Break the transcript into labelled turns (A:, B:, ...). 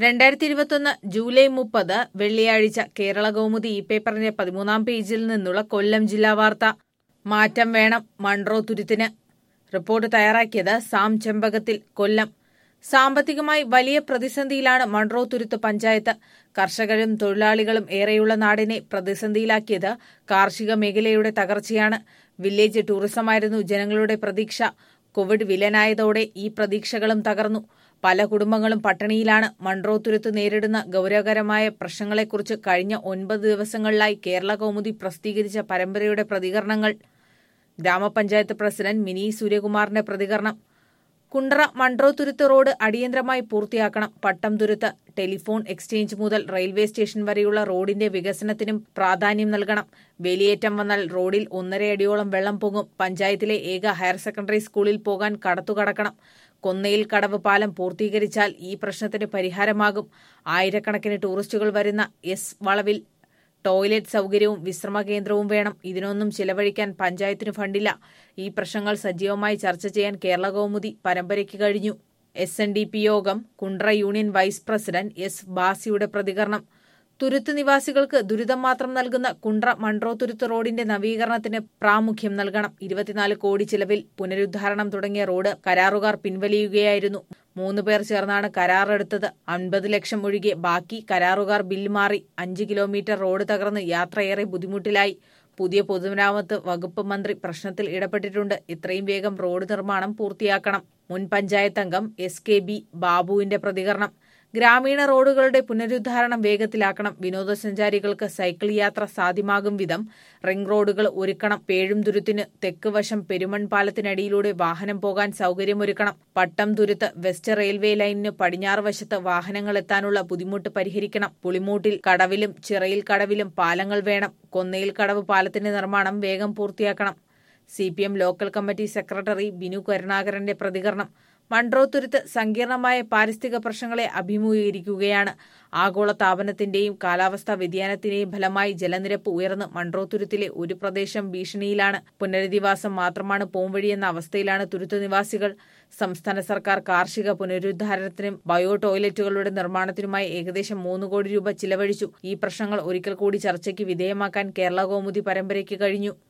A: രണ്ടായിരത്തി ഇരുപത്തൊന്ന് ജൂലൈ മുപ്പത് വെള്ളിയാഴ്ച കേരള കൗമുദി ഈ പേപ്പറിന്റെ പതിമൂന്നാം പേജിൽ നിന്നുള്ള കൊല്ലം ജില്ലാ വാർത്ത മാറ്റം വേണം മൺട്രോ തുരുത്തിന് റിപ്പോർട്ട് തയ്യാറാക്കിയത് സാം ചെമ്പകത്തിൽ കൊല്ലം സാമ്പത്തികമായി വലിയ പ്രതിസന്ധിയിലാണ് മൺട്രോ തുരുത്ത് പഞ്ചായത്ത് കർഷകരും തൊഴിലാളികളും ഏറെയുള്ള നാടിനെ പ്രതിസന്ധിയിലാക്കിയത് കാർഷിക മേഖലയുടെ തകർച്ചയാണ് വില്ലേജ് ടൂറിസമായിരുന്നു ജനങ്ങളുടെ പ്രതീക്ഷ കോവിഡ് വിലനായതോടെ ഈ പ്രതീക്ഷകളും തകർന്നു പല കുടുംബങ്ങളും പട്ടിണിയിലാണ് മൺട്രോ തുരുത്ത് നേരിടുന്ന ഗൌരവകരമായ പ്രശ്നങ്ങളെക്കുറിച്ച് കഴിഞ്ഞ ഒൻപത് ദിവസങ്ങളിലായി കേരള കൗമുദി പ്രസിദ്ധീകരിച്ച പരമ്പരയുടെ പ്രതികരണങ്ങൾ ഗ്രാമപഞ്ചായത്ത് പ്രസിഡന്റ് മിനി സൂര്യകുമാറിന്റെ പ്രതികരണം കുണ്ട്ര മൺട്രോ തുരുത്ത് റോഡ് അടിയന്തരമായി പൂർത്തിയാക്കണം പട്ടം തുരുത്ത് ടെലിഫോൺ എക്സ്ചേഞ്ച് മുതൽ റെയിൽവേ സ്റ്റേഷൻ വരെയുള്ള റോഡിന്റെ വികസനത്തിനും പ്രാധാന്യം നൽകണം വേലിയേറ്റം വന്നാൽ റോഡിൽ ഒന്നരയടിയോളം വെള്ളം പൊങ്ങും പഞ്ചായത്തിലെ ഏക ഹയർ സെക്കൻഡറി സ്കൂളിൽ പോകാൻ കടത്തുകടക്കണം കൊന്നയിൽ കടവ് പാലം പൂർത്തീകരിച്ചാൽ ഈ പ്രശ്നത്തിന് പരിഹാരമാകും ആയിരക്കണക്കിന് ടൂറിസ്റ്റുകൾ വരുന്ന എസ് വളവിൽ ടോയ്ലറ്റ് സൗകര്യവും വിശ്രമ കേന്ദ്രവും വേണം ഇതിനൊന്നും ചിലവഴിക്കാൻ പഞ്ചായത്തിന് ഫണ്ടില്ല ഈ പ്രശ്നങ്ങൾ സജീവമായി ചർച്ച ചെയ്യാൻ കേരള കൗമുദി പരമ്പരയ്ക്ക് കഴിഞ്ഞു S N D P Yogam Kundara union vice president S ബാസിയുടെ പ്രതികരണം തുരുത്ത് നിവാസികൾക്ക് ദുരിതം മാത്രം നൽകുന്ന കുണ്ട്ര മൺട്രോ തുരുത്ത് റോഡിന്റെ നവീകരണത്തിന് പ്രാമുഖ്യം നൽകണം ഇരുപത്തിനാല് കോടി ചിലവിൽ പുനരുദ്ധാരണം തുടങ്ങിയ റോഡ് കരാറുകാർ പിൻവലിയുകയായിരുന്നു മൂന്ന് പേർ ചേർന്നാണ് കരാറെടുത്തത് അൻപത് ലക്ഷം ഒഴികെ ബാക്കി കരാറുകാർ ബില്ല് മാറി അഞ്ച് കിലോമീറ്റർ റോഡ് തകർന്ന് യാത്രയേറെ ബുദ്ധിമുട്ടിലായി പുതിയ പൊതുമരാമത്ത് വകുപ്പ് മന്ത്രി പ്രശ്നത്തിൽ ഇടപെട്ടിട്ടുണ്ട് ഇത്രയും വേഗം റോഡ് നിർമ്മാണം പൂർത്തിയാക്കണം മുൻ പഞ്ചായത്ത് അംഗം എസ് കെ ബി ബാബുവിന്റെ പ്രതികരണം ഗ്രാമീണ റോഡുകളുടെ പുനരുദ്ധാരണം വേഗത്തിലാക്കണം വിനോദസഞ്ചാരികൾക്ക് സൈക്കിൾ യാത്ര സാധ്യമാകും വിധം റിംഗ് റോഡുകൾ ഒരുക്കണം പേഴും തുരുത്തിന് തെക്ക് വശം പെരുമൺ പാലത്തിനടിയിലൂടെ വാഹനം പോകാൻ സൗകര്യമൊരുക്കണം പട്ടം തുരുത്ത് വെസ്റ്റ് റെയിൽവേ ലൈനിന് പടിഞ്ഞാറ് വശത്ത് വാഹനങ്ങൾ എത്താനുള്ള ബുദ്ധിമുട്ട് പരിഹരിക്കണം പുളിമൂട്ടിൽ കടവിലും ചിറയിൽ കടവിലും പാലങ്ങൾ വേണം കൊന്നയിൽ കടവ് പാലത്തിന്റെ നിർമ്മാണം വേഗം പൂർത്തിയാക്കണം C P M local committee secretary Binu കരുണാകരന്റെ പ്രതികരണം മൺട്രോ തുരുത്ത് സങ്കീർണമായ പാരിസ്ഥിതിക പ്രശ്നങ്ങളെ അഭിമുഖീകരിക്കുകയാണ് ആഗോള താപനത്തിന്റെയും കാലാവസ്ഥാ വ്യതിയാനത്തിന്റെയും ഫലമായി ജലനിരപ്പ് ഉയർന്ന് മൺട്രോ തുരുത്തിലെ ഒരു പ്രദേശം ഭീഷണിയിലാണ് പുനരധിവാസം മാത്രമാണ് പോംവഴിയെന്ന അവസ്ഥയിലാണ് തുരുത്ത് നിവാസികൾ സംസ്ഥാന സർക്കാർ കാർഷിക പുനരുദ്ധാരണത്തിനും ബയോ ടോയ്ലറ്റുകളുടെ നിർമ്മാണത്തിനുമായി ഏകദേശം മൂന്ന് കോടി രൂപ ചിലവഴിച്ചു ഈ പ്രശ്നങ്ങൾ ഒരിക്കൽ കൂടി ചർച്ചയ്ക്ക് വിധേയമാക്കാൻ കേരള കൗമുദി പരമ്പരയ്ക്ക് കഴിഞ്ഞു